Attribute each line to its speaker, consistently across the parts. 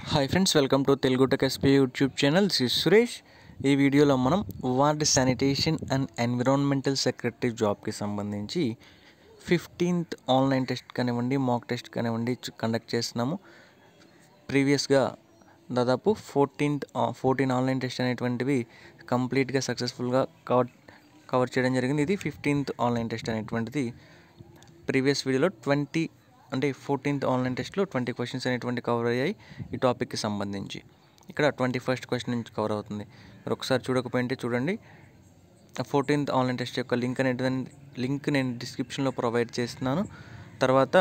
Speaker 1: hi friends welcome to Telugu tech SP YouTube channel Shri Suresh ఈ వీడియోలో మనం ward sanitation and environmental secretary జాబ్కి సంబంధించి ఫిఫ్టీన్త్ ఆన్లైన్ టెస్ట్ కానివ్వండి మాక్ టెస్ట్ కానివ్వండి కండక్ట్ చేస్తున్నాము ప్రీవియస్గా దాదాపు ఫోర్టీన్త్ ఫోర్టీన్ ఆన్లైన్ టెస్ట్ అనేటువంటివి కంప్లీట్గా సక్సెస్ఫుల్గా కవర్ కవర్ చేయడం జరిగింది ఇది ఫిఫ్టీన్త్ ఆన్లైన్ టెస్ట్ అనేటువంటిది ప్రీవియస్ వీడియోలో ట్వంటీ అంటే ఫోర్టీన్త్ ఆన్లైన్ టెస్ట్లో ట్వంటీ క్వశ్చన్స్ అనేటువంటి కవర్ అయ్యాయి ఈ టాపిక్కి సంబంధించి ఇక్కడ ట్వంటీ ఫస్ట్ క్వశ్చన్ నుంచి కవర్ అవుతుంది మీరు ఒకసారి చూడకపోయింటే చూడండి ఫోర్టీన్త్ ఆన్లైన్ టెస్ట్ యొక్క లింక్ అనేటువంటి లింక్ నేను డిస్క్రిప్షన్లో ప్రొవైడ్ చేస్తున్నాను తర్వాత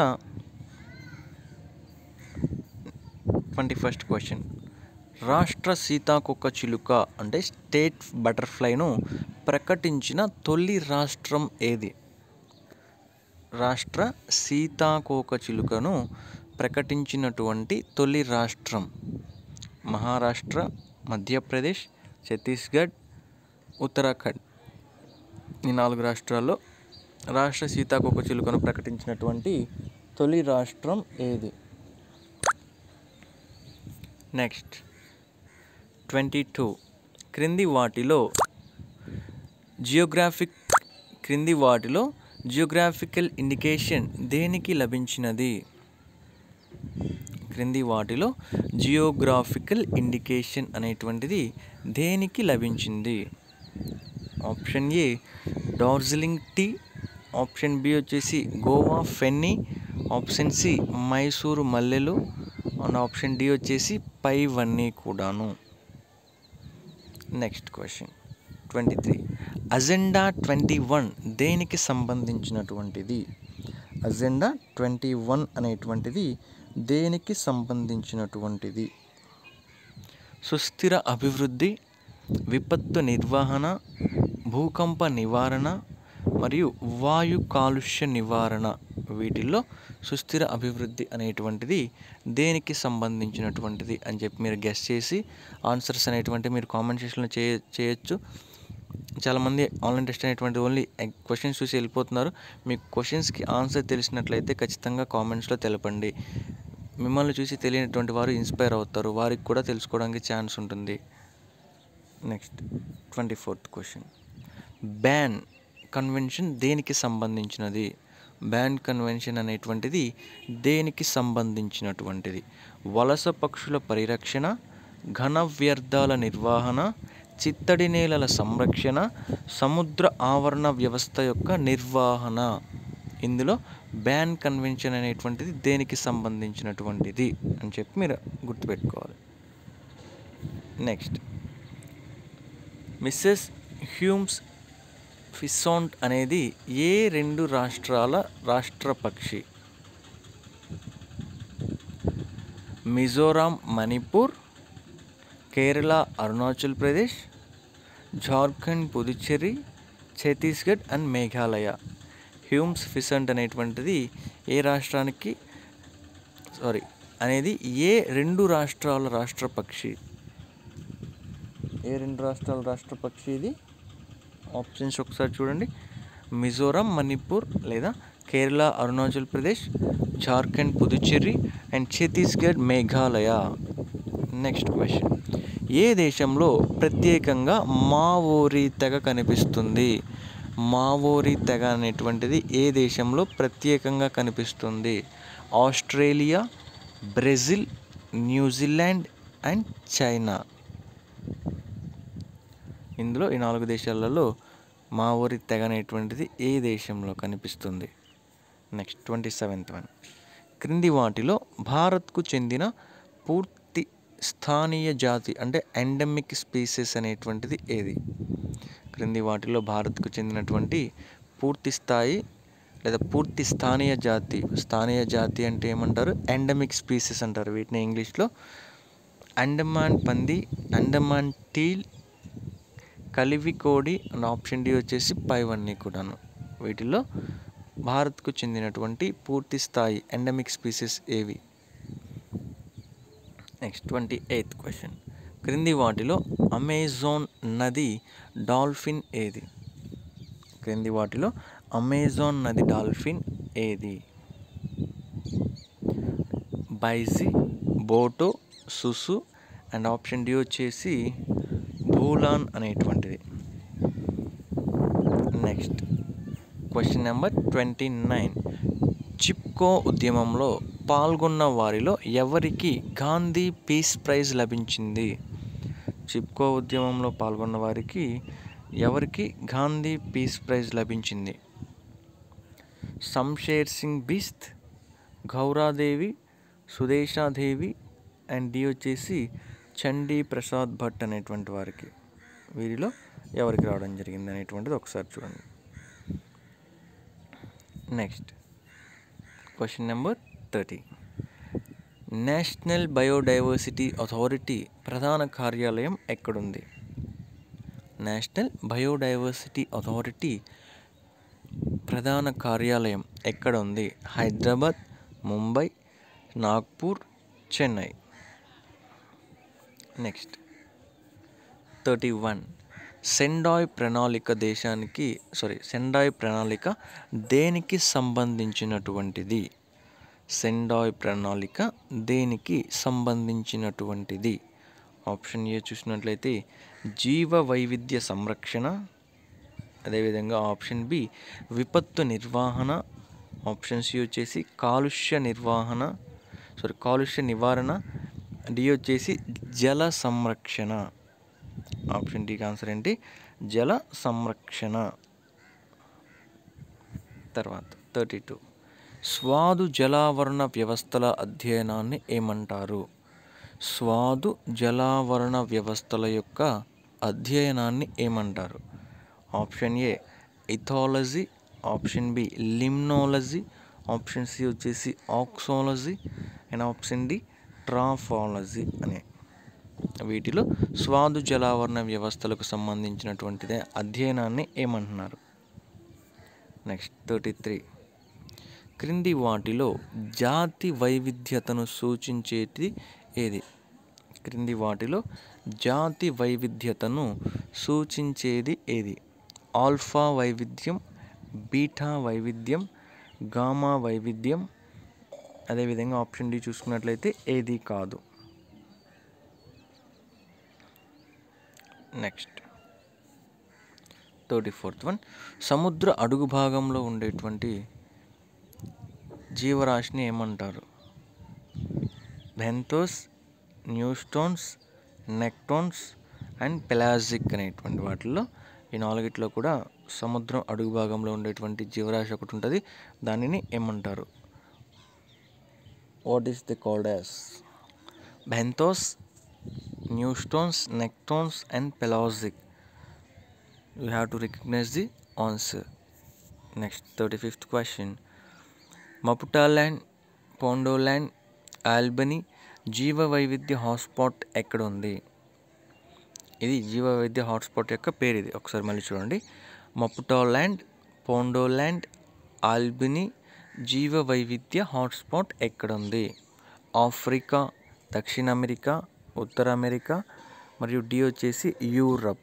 Speaker 1: ట్వంటీ ఫస్ట్ క్వశ్చన్ రాష్ట్ర సీతాకొక చిలుక అంటే స్టేట్ బటర్ఫ్లైను ప్రకటించిన తొలి రాష్ట్రం ఏది రాష్ట్ర సీతాకోక చిలుకను ప్రకటించినటువంటి తొలి రాష్ట్రం మహారాష్ట్ర మధ్యప్రదేశ్ ఛత్తీస్గఢ్ ఉత్తరాఖండ్ ఈ నాలుగు రాష్ట్రాల్లో రాష్ట్ర సీతాకోక చిలుకను ప్రకటించినటువంటి తొలి రాష్ట్రం ఏది నెక్స్ట్ ట్వంటీ టూ క్రింది వాటిలో జియోగ్రాఫిక్ క్రింది వాటిలో జియోగ్రాఫికల్ ఇండికేషన్ దేనికి లభించినది క్రింది వాటిలో జియోగ్రాఫికల్ ఇండికేషన్ అనేటువంటిది దేనికి లభించింది option A Darjeeling tea option B వచ్చేసి గోవా ఫెన్నీ ఆప్షన్ సి మైసూరు మల్లెలు అండ్ ఆప్షన్ డి వచ్చేసి పైవన్నీ కూడాను next question twenty three agenda twenty one దేనికి సంబంధించినటువంటిది అజెండా ట్వంటీ వన్ అనేటువంటిది దేనికి సంబంధించినటువంటిది సుస్థిర అభివృద్ధి విపత్తు నిర్వహణ భూకంప నివారణ మరియు వాయు కాలుష్య నివారణ వీటిల్లో సుస్థిర అభివృద్ధి అనేటువంటిది దేనికి సంబంధించినటువంటిది అని చెప్పి మీరు గెస్ట్ చేసి ఆన్సర్స్ అనేటువంటి మీరు కామెంట్ సెక్షన్లో చేయ చేయొచ్చు చాలామంది ఆన్లైన్ టెస్ట్ అనేటువంటి ఓన్లీ క్వశ్చన్స్ చూసి వెళ్ళిపోతున్నారు మీకు క్వశ్చన్స్కి ఆన్సర్ తెలిసినట్లయితే ఖచ్చితంగా కామెంట్స్లో తెలపండి మిమ్మల్ని చూసి తెలియనటువంటి వారు ఇన్స్పైర్ అవుతారు వారికి కూడా తెలుసుకోవడానికి ఛాన్స్ ఉంటుంది next twenty fourth question ban convention దేనికి సంబంధించినది బ్యాన్ కన్వెన్షన్ అనేటువంటిది దేనికి సంబంధించినటువంటిది వలస పక్షుల పరిరక్షణ ఘన వ్యర్థాల నిర్వహణ చిత్తడి నేలల సంరక్షణ సముద్ర ఆవరణ వ్యవస్థ యొక్క నిర్వహణ ఇందులో బ్యాన్ కన్వెన్షన్ అనేటువంటిది దేనికి సంబంధించినటువంటిది అని చెప్పి మీరు గుర్తుపెట్టుకోవాలి నెక్స్ట్ మిస్సెస్ హ్యూమ్స్ ఫిసోంట్ అనేది ఏ రెండు రాష్ట్రాల రాష్ట్ర పక్షి Mizoram Manipur Kerala Arunachal Pradesh Jharkhand Puducherry Chhattisgarh and Meghalaya Hume's pheasant అనేటువంటిది ఏ రాష్ట్రానికి సారీ అనేది ఏ రెండు రాష్ట్రాల రాష్ట్ర పక్షి ఏ రెండు రాష్ట్రాల రాష్ట్ర పక్షి ఇది ఆప్షన్స్ ఒకసారి చూడండి మిజోరాం మణిపూర్ లేదా Kerala Arunachal Pradesh Jharkhand Puducherry and Chhattisgarh Meghalaya next question ఏ దేశంలో ప్రత్యేకంగా మావోరీ తెగ కనిపిస్తుంది మావోరీ తెగ అనేటువంటిది ఏ దేశంలో ప్రత్యేకంగా కనిపిస్తుంది Australia Brazil New Zealand and China ఇందులో ఈ నాలుగు దేశాలలో మావోరి తెగ అనేటువంటిది ఏ దేశంలో కనిపిస్తుంది నెక్స్ట్ ట్వంటీ సెవెంత్ వన్ క్రింది వాటిలో భారత్కు చెందిన పూర్తి స్థానీయ జాతి అంటే ఎండమిక్ స్పీసెస్ అనేటువంటిది ఏది క్రింది వాటిలో భారత్కు చెందినటువంటి పూర్తి స్థాయి లేదా పూర్తి స్థానీయ జాతి స్థానీయ జాతి అంటే ఏమంటారు ఎండమిక్ స్పీసెస్ అంటారు వీటిని ఇంగ్లీష్లో అండమాన్ పంది అండమాన్ టీల్ కలివికోడి అండ్ ఆప్షన్ డి వచ్చేసి పైవన్నీ కూడాను వీటిల్లో భారత్కు చెందినటువంటి పూర్తి స్థాయి ఎండమిక్ స్పీసెస్ ఏవి నెక్స్ట్ ట్వంటీ ఎయిత్ క్వశ్చన్ క్రింది వాటిలో అమెజాన్ నది డాల్ఫిన్ ఏది క్రింది వాటిలో అమెజాన్ నది డాల్ఫిన్ ఏది baiji boto susu and option D వచ్చేసి భూలాన్ అనేటువంటిది next question number twenty nine Chipko ఉద్యమంలో పాల్గొన్న వారిలో ఎవరికి గాంధీ పీస్ ప్రైజ్ లభించింది చిప్కో ఉద్యమంలో పాల్గొన్న వారికి ఎవరికి గాంధీ పీస్ ప్రైజ్ లభించింది శంషేర్ సింగ్ బిస్త్ గౌరాదేవి సుదేశాదేవి అండ్ డి వచ్చేసి చండీ ప్రసాద్ భట్ అనేటువంటి వారికి వీరిలో ఎవరికి రావడం జరిగింది అనేటువంటిది ఒకసారి చూడండి next question number thirty national biodiversity authority ప్రధాన కార్యాలయం ఎక్కడుంది నేషనల్ బయోడైవర్సిటీ అథారిటీ ప్రధాన కార్యాలయం ఎక్కడ ఉంది Hyderabad Mumbai Nagpur Chennai next thirty one Sendai ప్రణాళిక దేశానికి సారీ సెండాయ్ ప్రణాళిక దేనికి సంబంధించినటువంటిది సెండాయ్ ప్రణాళిక దేనికి సంబంధించినటువంటిది ఆప్షన్ ఏ చూసినట్లయితే జీవ వైవిధ్య సంరక్షణ అదేవిధంగా ఆప్షన్ బి విపత్తు నిర్వహణ ఆప్షన్ సి వచ్చేసి కాలుష్య నిర్వహణ సారీ కాలుష్య నివారణ డి వచ్చేసి జల సంరక్షణ ఆప్షన్ డికి ఆన్సర్ ఏంటి జల సంరక్షణ తర్వాత థర్టీ టూ స్వాదు జలావరణ వ్యవస్థల అధ్యయనాన్ని ఏమంటారు స్వాదు జలావరణ వ్యవస్థల యొక్క అధ్యయనాన్ని ఏమంటారు option A ethology option B limnology option C వచ్చేసి axiology and option D trophology అనే వీటిలో స్వాదు జలావరణ వ్యవస్థలకు సంబంధించినటువంటిదే అధ్యయనాన్ని ఏమంటున్నారు నెక్స్ట్ థర్టీ త్రీ క్రింది వాటిలో జాతి వైవిధ్యతను సూచించేది ఏది క్రింది వాటిలో జాతి వైవిధ్యతను సూచించేది ఏది ఆల్ఫా వైవిధ్యం బీటా వైవిధ్యం గామా వైవిధ్యం అదేవిధంగా ఆప్షన్ డి చూసుకున్నట్లయితే ఏది కాదు నెక్స్ట్ థర్టీ ఫోర్త్ వన్ సముద్ర అడుగు భాగంలో ఉండేటువంటి జీవరాశిని ఏమంటారు బెంతోస్ న్యూస్టోన్స్ నెక్టోన్స్ అండ్ పెలాజిక్ అనేటువంటి వాటిల్లో ఈ నాలుగిట్లో కూడా సముద్రం అడుగు భాగంలో ఉండేటువంటి జీవరాశి ఒకటి ఉంటుంది దానిని ఏమంటారు what is the called as benthos neustons nektons and pelagic you have to recognise the answer next thirty fifth question Maputaland Pondoland Albany జీవ వైవిధ్య హాట్స్పాట్ ఎక్కడ ఉంది ఇది జీవ వైవిధ్య హాట్స్పాట్ యొక్క పేరు ఇది ఒకసారి మళ్ళీ చూడండి మపుటాల్యాండ్ పోండోల్యాండ్ ఆల్బనీ జీవ వైవిధ్య హాట్స్పాట్ ఎక్కడ ఉంది ఆఫ్రికా దక్షిణ అమెరికా ఉత్తర అమెరికా మరియు డి వచ్చేసి యూరప్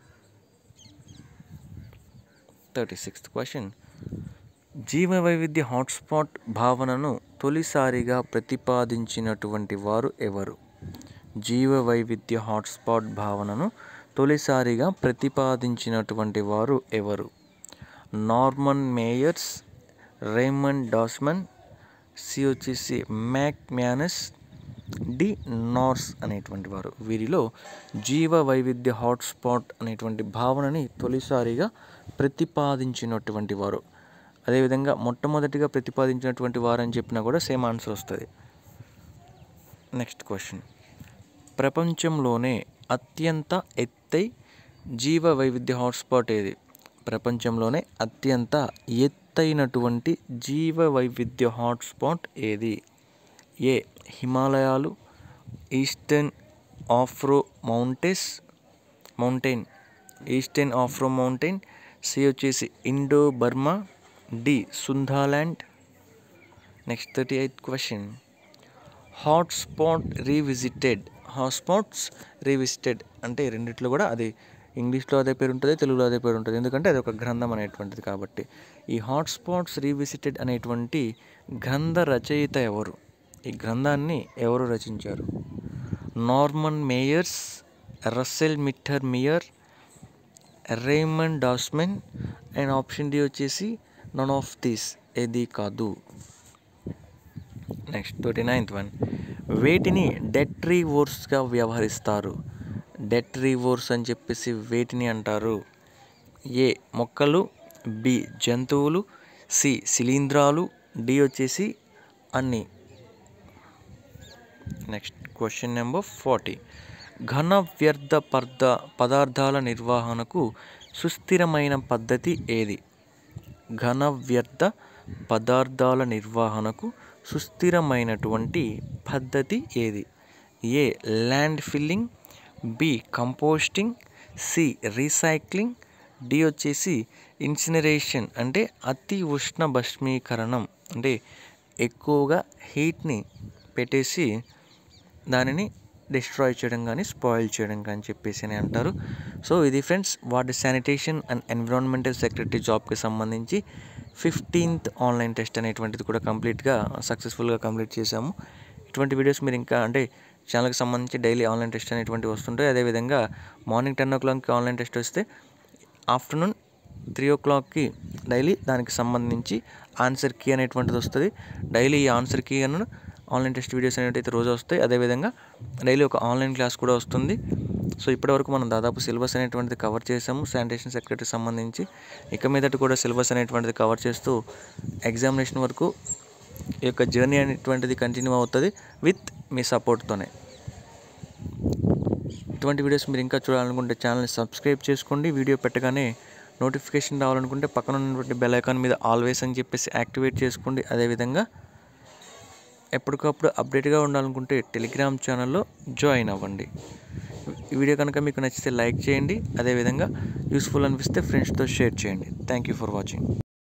Speaker 1: థర్టీ సిక్స్త్ క్వశ్చన్ జీవ వైవిధ్య హాట్స్పాట్ భావనను తొలిసారిగా ప్రతిపాదించినటువంటి వారు ఎవరు జీవ వైవిధ్య హాట్స్పాట్ భావనను తొలిసారిగా ప్రతిపాదించినటువంటి వారు ఎవరు Norman Myers Raymond Dasmann C వచ్చేసి మ్యాక్ మ్యానస్ డి నార్స్ అనేటువంటి వారు వీరిలో జీవ వైవిధ్య హాట్స్పాట్ అనేటువంటి భావనని తొలిసారిగా ప్రతిపాదించినటువంటి వారు అదేవిధంగా మొట్టమొదటిగా ప్రతిపాదించినటువంటి వారు అని చెప్పినా కూడా సేమ్ ఆన్సర్ వస్తుంది నెక్స్ట్ క్వశ్చన్ ప్రపంచంలోనే అత్యంత ఎత్తై జీవ వైవిధ్య హాట్స్పాట్ ఏది ప్రపంచంలోనే అత్యంత ఎత్తైనటువంటి జీవ వైవిధ్య హాట్స్పాట్ ఏది ఏ హిమాలయాలు Eastern Afro mountains mountain Eastern Afro mountain C వచ్చేసి Indo Burma D Sundaland next thirty eighth question hotspot revisited hotspots revisited అంటే రెండిట్లో కూడా అది ఇంగ్లీష్లో అదే పేరు ఉంటుంది తెలుగులో అదే పేరు ఉంటుంది ఎందుకంటే అది ఒక గ్రంథం అనేటువంటిది కాబట్టి ఈ హాట్స్పాట్స్ రీవిజిటెడ్ అనేటువంటి గ్రంథ రచయిత ఎవరు ఈ గ్రంథాన్ని ఎవరు రచించారు Norman Myers Russell Mittermeier Raymond Dasmann and option D వచ్చేసి నన్ ఆఫ్ దిస్ ఏది కాదు నెక్స్ట్ ట్వంటీ నైన్త్ వన్ వేటిని డెట్ రీవోర్స్గా వ్యవహరిస్తారు డెట్ రీవోర్స్ అని చెప్పేసి వేటిని అంటారు ఏ మొక్కలు బి జంతువులు సి శిలీంధ్రాలు డి వచ్చేసి అన్ని నెక్స్ట్ క్వశ్చన్ నెంబర్ ఫార్టీ ఘన వ్యర్థ పర్ద పదార్థాల నిర్వహణకు సుస్థిరమైన పద్ధతి ఏది ఘన వ్యర్థ పదార్థాల నిర్వహణకు సుస్థిరమైనటువంటి పద్ధతి ఏది A land filling B composting C recycling D వచ్చేసి ఇన్సినరేషన్ అంటే అతి ఉష్ణ భస్మీకరణం అంటే ఎక్కువగా హీట్ని పెట్టేసి దానిని డిస్ట్రాయ్ చేయడం కానీ స్పాయిల్ చేయడం కానీ చెప్పేసి అని అంటారు సో ఇది ఫ్రెండ్స్ వాటి శానిటేషన్ అండ్ ఎన్విరాన్మెంటల్ సెక్రటరీ జాబ్కి సంబంధించి ఫిఫ్టీన్త్ ఆన్లైన్ టెస్ట్ అనేటువంటిది కూడా కంప్లీట్గా సక్సెస్ఫుల్గా కంప్లీట్ చేశాము ఇటువంటి వీడియోస్ మీరు ఇంకా అంటే ఛానల్కి సంబంధించి డైలీ ఆన్లైన్ టెస్ట్ అనేటువంటివి వస్తుంటాయి అదేవిధంగా మార్నింగ్ టెన్ ఓ క్లాక్కి ఆన్లైన్ టెస్ట్ వస్తే ఆఫ్టర్నూన్ త్రీ ఓ క్లాక్కి డైలీ దానికి సంబంధించి ఆన్సర్ కీ అనేటువంటిది వస్తుంది డైలీ ఈ ఆన్సర్ కీ అను ఆన్లైన్ టెస్ట్ వీడియోస్ అనేవి రోజు వస్తాయి అదేవిధంగా డైలీ ఒక ఆన్లైన్ క్లాస్ కూడా వస్తుంది సో ఇప్పటివరకు మనం దాదాపు సిలబస్ అనేటువంటిది కవర్ చేసాము శానిటేషన్ సెక్రటరీ సంబంధించి ఇక మీదట కూడా సిలబస్ అనేటువంటిది కవర్ చేస్తూ ఎగ్జామినేషన్ వరకు ఈ యొక్క జర్నీ అనేటువంటిది కంటిన్యూ అవుతుంది విత్ మీ సపోర్ట్తోనే ఇటువంటి వీడియోస్ మీరు ఇంకా చూడాలనుకుంటే ఛానల్ని సబ్స్క్రైబ్ చేసుకోండి వీడియో పెట్టగానే నోటిఫికేషన్ రావాలనుకుంటే పక్కన ఉన్నటువంటి బెల్ ఐకాన్ మీద ఆల్వేస్ అని చెప్పేసి యాక్టివేట్ చేసుకోండి అదేవిధంగా ఎప్పటికప్పుడు అప్డేట్గా ఉండాలనుకుంటే టెలిగ్రామ్ ఛానల్లో జాయిన్ అవ్వండి ఈ వీడియో కనుక మీకు నచ్చితే లైక్ చేయండి అదేవిధంగా యూస్ఫుల్ అనిపిస్తే ఫ్రెండ్స్తో షేర్ చేయండి థ్యాంక్ యూ ఫర్ వాచింగ్